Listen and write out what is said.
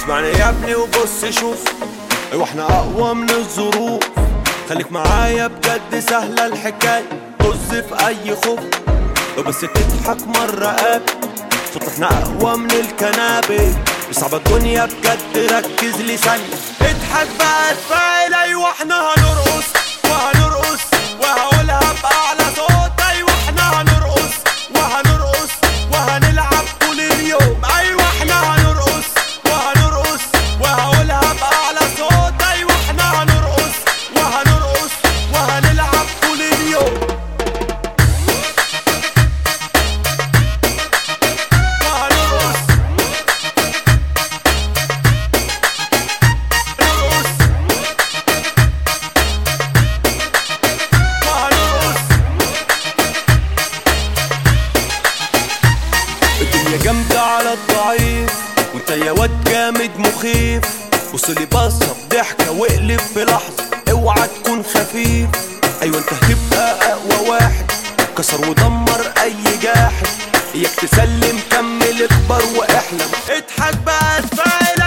اسمعني يا ابني وبص شوف ايوه احنا اقوى من الظروف خليك معايا بجد سهلة الحكاية طز في اي خوف بس تضحك مرة قبل صوت احنا اقوى من الكنابي صعبة الدنيا بجد ركز لي ثانية اضحك بقى اتفائل ايوه احنا هنرقص وهنرقص وهقولها بأعلى صوت ايوه احنا هنرقص وهنرقص وهنلعب طول اليوم ايوه احنا هنرقص وهنرقص وهقولها بأعلى صوت ايوه احنا هنرقص وهنرقص وهنلعب طول اليوم وهنرقص نرقص وهنرقص الدنيا جامدة على الضعيف وانت يا واد جامد مخيف وصلي بصة بضحكة واقلب في لحظة اوعى تكون خفيف ايوه انت هتبقى اقوى واحد كسر ودمر اي جاحد اياك تسلم كمل اكبر واحلم اضحك بقى اتفائل